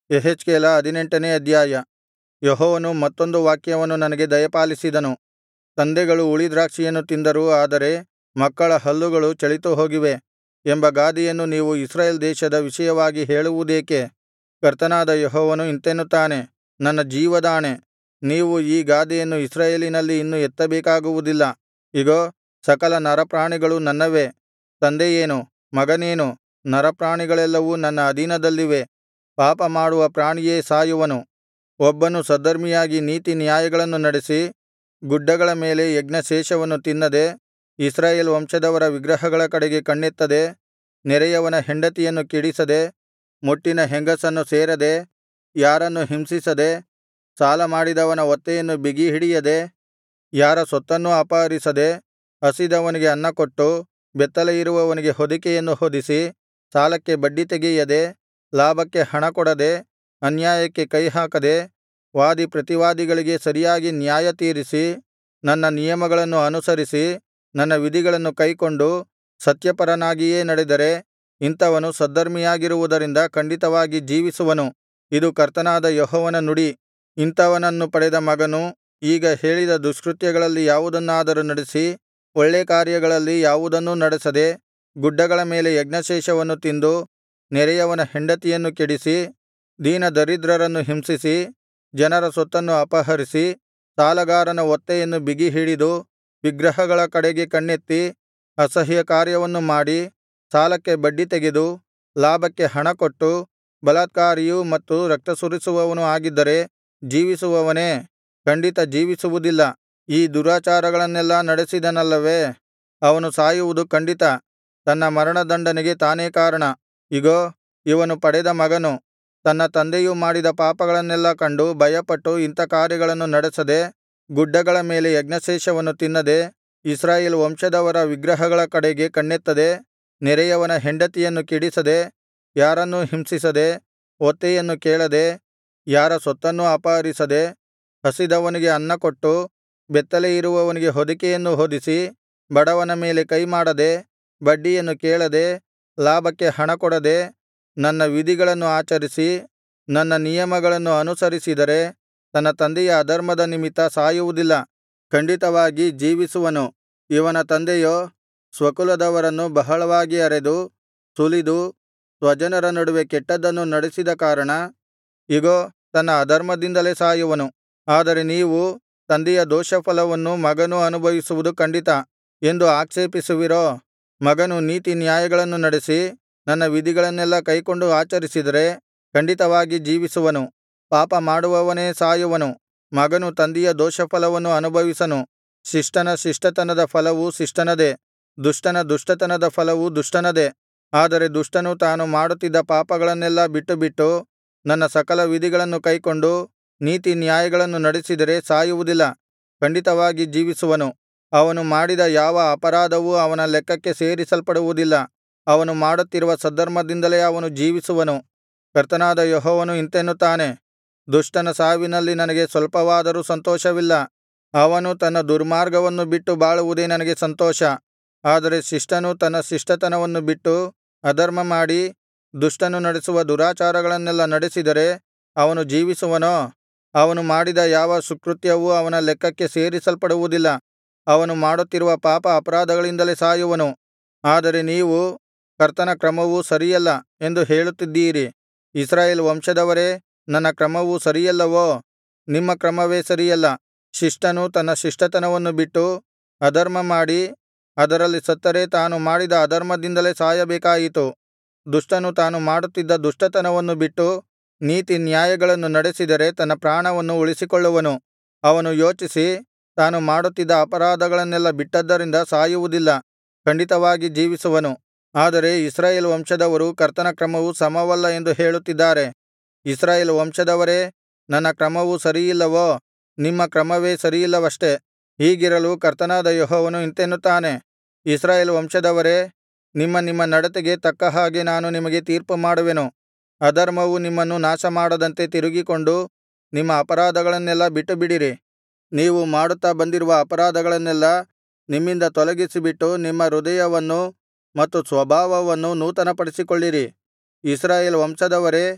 ಯೆಹೆಜ್ಕೇಲ ಹದಿನೆಂಟನೇ ಅಧ್ಯಾಯ ಯೆಹೋವನು ಮತ್ತೊಂದು ವಾಕ್ಯವನ್ನು ನನಗೆ ದಯಪಾಲಿಸಿದನು ತಂದೆಗಳು ಹುಳಿದ್ರಾಕ್ಷಿಯನ್ನು ತಿಂದರು ಆದರೆ ಮಕ್ಕಳ ಹಲ್ಲುಗಳು ಚಳಿತುಹೋಗಿವೆ ಎಂಬ ಗಾದೆಯನ್ನು ನೀವು ಇಸ್ರಾಯೇಲ್ ದೇಶದ ವಿಷಯವಾಗಿ ಹೇಳುವುದೇಕೆ ಕರ್ತನಾದ ಯೆಹೋವನು ಇಂತೆನ್ನುತ್ತಾನೆ ನನ್ನ ಜೀವದಾಣೆ ನೀವು ಈ ಗಾದೆಯನ್ನು ಇಸ್ರಾಯೇಲಿನಲ್ಲಿ ಇನ್ನು ಎತ್ತಬೇಕಾಗುವುದಿಲ್ಲ ಇಗೋ ಸಕಲ ನರಪ್ರಾಣಿಗಳು ನನ್ನವೇ ತಂದೆಯೇನು ಮಗನೇನು ನರಪ್ರಾಣಿಗಳೆಲ್ಲವೂ ನನ್ನ ಅಧೀನದಲ್ಲಿವೆ ಪಾಪಮಾಡುವ ಪ್ರಾಣಿಯೇ ಸಾಯುವನು ಒಬ್ಬನು ಸದ್ಧರ್ಮಿಯಾಗಿ ನೀತಿನ್ಯಾಯಗಳನ್ನು ನಡೆಸಿ ಗುಡ್ಡಗಳ ಮೇಲೆ ಯಜ್ಞಶೇಷವನ್ನು ತಿನ್ನದೆ ಇಸ್ರಾಯೇಲ್ ವಂಶದವರ ವಿಗ್ರಹಗಳ ಕಡೆಗೆ ಕಣ್ಣೆತ್ತದೆ ನೆರೆಯವನ ಹೆಂಡತಿಯನ್ನು ಕೆಡಿಸದೆ ಮುಟ್ಟಿನ ಹೆಂಗಸನ್ನು ಸೇರದೆ ಯಾರನ್ನು ಹಿಂಸಿಸದೆ ಸಾಲಮಾಡಿದವನ ಒತ್ತೆಯನ್ನು ಬಿಗಿಹಿಡಿಯದೆ ಯಾರ ಸೊತ್ತನ್ನೂ ಅಪಹರಿಸದೆ ಹಸಿದವನಿಗೆ ಅನ್ನಕೊಟ್ಟು ಬೆತ್ತಲೆಯಿರುವವನಿಗೆ ಹೊದಿಕೆಯನ್ನು ಹೊದಿಸಿ ಸಾಲಕ್ಕೆ ಬಡ್ಡಿ ತೆಗೆಯದೆ ಲಾಭಕ್ಕೆ ಹಣಕೊಡದೆ ಅನ್ಯಾಯಕ್ಕೆ ಕೈಹಾಕದೆ ವಾದಿ ಪ್ರತಿವಾದಿಗಳಿಗೆ ಸರಿಯಾಗಿ ನ್ಯಾಯತೀರಿಸಿ ನನ್ನ ನಿಯಮಗಳನ್ನು ಅನುಸರಿಸಿ ನನ್ನ ವಿಧಿಗಳನ್ನು ಕೈಕೊಂಡು ಸತ್ಯಪರನಾಗಿಯೇ ನಡೆದರೆ ಇಂಥವನು ಸದ್ಧರ್ಮಿಯಾಗಿರುವುದರಿಂದ ಖಂಡಿತವಾಗಿ ಜೀವಿಸುವನು ಇದು ಕರ್ತನಾದ ಯೆಹೋವನ ನುಡಿ ಇಂಥವನನ್ನು ಪಡೆದ ಮಗನು ಈಗ ಹೇಳಿದ ದುಷ್ಕೃತ್ಯಗಳಲ್ಲಿ ಯಾವುದನ್ನಾದರೂ ನಡೆಸಿ ಒಳ್ಳೇ ಕಾರ್ಯಗಳಲ್ಲಿ ಯಾವುದನ್ನೂ ನಡೆಸದೆ ಗುಡ್ಡಗಳ ಮೇಲೆ ಯಜ್ಞಶೇಷವನ್ನು ತಿಂದು ನೆರೆಯವನ ಹೆಂಡತಿಯನ್ನು ಕೆಡಿಸಿ ದೀನದರಿದ್ರರನ್ನು ಹಿಂಸಿಸಿ ಜನರ ಸೊತ್ತನ್ನು ಅಪಹರಿಸಿ ಸಾಲಗಾರನ ಒತ್ತೆಯನ್ನು ಬಿಗಿಹಿಡಿದು ವಿಗ್ರಹಗಳ ಕಡೆಗೆ ಕಣ್ಣೆತ್ತಿ ಅಸಹ್ಯಕಾರ್ಯವನ್ನು ಮಾಡಿ ಸಾಲಕ್ಕೆ ಬಡ್ಡಿ ತೆಗೆದು ಲಾಭಕ್ಕೆ ಹಣಕೊಟ್ಟು ಬಲಾತ್ಕಾರಿಯೂ ಮತ್ತು ರಕ್ತಸುರಿಸುವವನೂ ಆಗಿದ್ದರೆ ಜೀವಿಸುವವನೇ ಖಂಡಿತ ಜೀವಿಸುವುದಿಲ್ಲ ಈ ದುರಾಚಾರಗಳನ್ನೆಲ್ಲಾ ನಡೆಸಿದನಲ್ಲವೇ ಅವನು ಸಾಯುವುದು ಖಂಡಿತ ತನ್ನ ಮರಣದಂಡನೆಗೆ ತಾನೇ ಕಾರಣ ಇಗೋ ಇವನು ಪಡೆದ ಮಗನು ತನ್ನ ತಂದೆಯು ಮಾಡಿದ ಪಾಪಗಳನ್ನೆಲ್ಲಾ ಕಂಡು ಭಯಪಟ್ಟು ಇಂಥ ಕಾರ್ಯಗಳನ್ನು ನಡೆಸದೆ ಗುಡ್ಡಗಳ ಮೇಲೆ ಯಜ್ಞಶೇಷವನ್ನು ತಿನ್ನದೆ ಇಸ್ರಾಯೇಲ್ ವಂಶದವರ ವಿಗ್ರಹಗಳ ಕಡೆಗೆ ಕಣ್ಣೆತ್ತದೆ ನೆರೆಯವನ ಹೆಂಡತಿಯನ್ನು ಕೆಡಿಸದೆ ಯಾರನ್ನೂ ಹಿಂಸಿಸದೆ ಒತ್ತೆಯನ್ನು ಕೇಳದೆ ಯಾರ ಸೊತ್ತನ್ನೂ ಅಪಹರಿಸದೆ ಹಸಿದವನಿಗೆ ಅನ್ನಕೊಟ್ಟು ಬೆತ್ತಲೆಯಿರುವವನಿಗೆ ಹೊದಿಕೆಯನ್ನು ಹೊದಿಸಿ ಬಡವನ ಮೇಲೆ ಕೈಮಾಡದೆ ಬಡ್ಡಿಯನ್ನು ಕೇಳದೆ ಲಾಭಕ್ಕೆ ಹಣಕೊಡದೆ ನನ್ನ ವಿಧಿಗಳನ್ನು ಆಚರಿಸಿ ನನ್ನ ನಿಯಮಗಳನ್ನು ಅನುಸರಿಸಿದರೆ ತನ್ನ ತಂದೆಯ ಅಧರ್ಮದ ನಿಮಿತ್ತ ಸಾಯುವುದಿಲ್ಲ ಖಂಡಿತವಾಗಿ ಜೀವಿಸುವನು ಇವನ ತಂದೆಯೋ ಸ್ವಕುಲದವರನ್ನು ಬಹಳವಾಗಿ ಅರೆದು ಸುಲಿದು ಸ್ವಜನರ ನಡುವೆ ಕೆಟ್ಟದ್ದನ್ನು ನಡೆಸಿದ ಕಾರಣ ಇಗೋ ತನ್ನ ಅಧರ್ಮದಿಂದಲೇ ಸಾಯುವನು ಆದರೆ ನೀವು ತಂದೆಯ ದೋಷಫಲವನ್ನು ಮಗನು ಅನುಭವಿಸುವುದು ಖಂಡಿತ ಎಂದು ಆಕ್ಷೇಪಿಸುವಿರೋ ಮಗನು ನೀತಿನ್ಯಾಯಗಳನ್ನು ನಡೆಸಿ ನನ್ನ ವಿಧಿಗಳನ್ನೆಲ್ಲಾ ಕೈಕೊಂಡು ಆಚರಿಸಿದರೆ ಖಂಡಿತವಾಗಿ ಜೀವಿಸುವನು ಪಾಪ ಮಾಡುವವನೇ ಸಾಯುವನು ಮಗನು ತಂದೆಯ ದೋಷಫಲವನ್ನು ಅನುಭವಿಸನು ಶಿಷ್ಟನ ಶಿಷ್ಟತನದ ಫಲವು ಶಿಷ್ಟನದೇ ದುಷ್ಟನ ದುಷ್ಟತನದ ಫಲವು ದುಷ್ಟನದೇ ಆದರೆ ದುಷ್ಟನು ತಾನು ಮಾಡುತ್ತಿದ್ದ ಪಾಪಗಳನ್ನೆಲ್ಲಾ ಬಿಟ್ಟುಬಿಟ್ಟು ನನ್ನ ಸಕಲ ವಿಧಿಗಳನ್ನು ಕೈಕೊಂಡು ನೀತಿನ್ಯಾಯಗಳನ್ನು ನಡೆಸಿದರೆ ಸಾಯುವುದಿಲ್ಲ ಖಂಡಿತವಾಗಿ ಜೀವಿಸುವನು ಅವನು ಮಾಡಿದ ಯಾವ ಅಪರಾಧವೂ ಅವನ ಲೆಕ್ಕಕ್ಕೆ ಸೇರಿಸಲ್ಪಡುವುದಿಲ್ಲ ಅವನು ಮಾಡುತ್ತಿರುವ ಸದ್ಧರ್ಮದಿಂದಲೇ ಅವನು ಜೀವಿಸುವನು ಕರ್ತನಾದ ಯೆಹೋವನು ಇಂತೆನ್ನುತ್ತಾನೆ ದುಷ್ಟನ ಸಾವಿನಲ್ಲಿ ನನಗೆ ಸ್ವಲ್ಪವಾದರೂ ಸಂತೋಷವಿಲ್ಲ ಅವನು ತನ್ನ ದುರ್ಮಾರ್ಗವನ್ನು ಬಿಟ್ಟು ಬಾಳುವುದೇ ನನಗೆ ಸಂತೋಷ ಆದರೆ ಶಿಷ್ಟನು ತನ್ನ ಶಿಷ್ಟತನವನ್ನು ಬಿಟ್ಟು ಅಧರ್ಮಮಾಡಿ ದುಷ್ಟನು ನಡೆಸುವ ದುರಾಚಾರಗಳನ್ನೆಲ್ಲಾ ನಡೆಸಿದರೆ ಅವನು ಜೀವಿಸುವನೋ ಅವನು ಮಾಡಿದ ಯಾವ ಸುಕೃತ್ಯವೂ ಅವನ ಲೆಕ್ಕಕ್ಕೆ ಸೇರಿಸಲ್ಪಡುವುದಿಲ್ಲ ಅವನು ಮಾಡುತ್ತಿರುವ ಪಾಪ ಅಪರಾಧಗಳಿಂದಲೇ ಸಾಯುವನು ಆದರೆ ನೀವು ಕರ್ತನ ಕ್ರಮವು ಸರಿಯಲ್ಲ ಎಂದು ಹೇಳುತ್ತಿದ್ದೀರಿ ಇಸ್ರಾಯೇಲ್ ವಂಶದವರೇ ನನ್ನ ಕ್ರಮವು ಸರಿಯಲ್ಲವೋ ನಿಮ್ಮ ಕ್ರಮವೇ ಸರಿಯಲ್ಲ ಶಿಷ್ಟನು ತನ್ನ ಶಿಷ್ಟತನವನ್ನು ಬಿಟ್ಟು ಅಧರ್ಮಮಾಡಿ ಅದರಲ್ಲಿ ಸತ್ತರೆ ತಾನು ಮಾಡಿದ ಅಧರ್ಮದಿಂದಲೇ ಸಾಯಬೇಕಾಯಿತು ದುಷ್ಟನು ತಾನು ಮಾಡುತ್ತಿದ್ದ ದುಷ್ಟತನವನ್ನು ಬಿಟ್ಟು ನೀತಿನ್ಯಾಯಗಳನ್ನು ನಡೆಸಿದರೆ ತನ್ನ ಪ್ರಾಣವನ್ನು ಉಳಿಸಿಕೊಳ್ಳುವನು ಅವನು ಯೋಚಿಸಿ ತಾನು ಮಾಡುತ್ತಿದ್ದ ಅಪರಾಧಗಳನ್ನೆಲ್ಲಾ ಬಿಟ್ಟದ್ದರಿಂದ ಸಾಯುವುದಿಲ್ಲ ಖಂಡಿತವಾಗಿ ಜೀವಿಸುವನು ಆದರೆ ಇಸ್ರಾಯೇಲ್ ವಂಶದವರು ಕರ್ತನ ಕ್ರಮವು ಸಮವಲ್ಲ ಎಂದು ಹೇಳುತ್ತಿದ್ದಾರೆ ಇಸ್ರಾಯೇಲ್ ವಂಶದವರೇ ನನ್ನ ಕ್ರಮವು ಸರಿಯಿಲ್ಲವೋ ನಿಮ್ಮ ಕ್ರಮವೇ ಸರಿಯಿಲ್ಲವಷ್ಟೆ ಹೀಗಿರಲು ಕರ್ತನಾದ ಯೆಹೋವನು ಇಂತೆನ್ನುತ್ತಾನೆ ಇಸ್ರಾಯೇಲ್ ವಂಶದವರೇ ನಿಮ್ಮ ನಿಮ್ಮ ನಡತೆಗೆ ತಕ್ಕ ಹಾಗೆ ನಾನು ನಿಮಗೆ ತೀರ್ಪುಮಾಡುವೆನು ಅಧರ್ಮವು ನಿಮ್ಮನ್ನು ನಾಶಮಾಡದಂತೆ ತಿರುಗಿಕೊಂಡು ನಿಮ್ಮ ಅಪರಾಧಗಳನ್ನೆಲ್ಲಾ ಬಿಟ್ಟುಬಿಡಿರಿ ನೀವು ಮಾಡುತ್ತಾ ಬಂದಿರುವ ಅಪರಾಧಗಳನ್ನೆಲ್ಲಾ ನಿಮ್ಮಿಂದ ತೊಲಗಿಸಿಬಿಟ್ಟು ನಿಮ್ಮ ಹೃದಯವನ್ನು ಮತ್ತು ಸ್ವಭಾವವನ್ನು ನೂತನಪಡಿಸಿಕೊಳ್ಳಿರಿ ಇಸ್ರಾಯೇಲ್ ವಂಶದವರೇ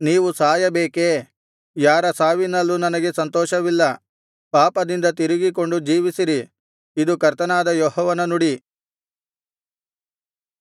ನೀವು ಸಾಯಬೇಕೇ ಯಾರ ಸಾವಿನಲ್ಲೂ ನನಗೆ ಸಂತೋಷವಿಲ್ಲ ಪಾಪದಿಂದ ತಿರುಗಿಕೊಂಡು ಜೀವಿಸಿರಿ ಇದು ಕರ್ತನಾದ ಯೆಹೋವನ ನುಡಿ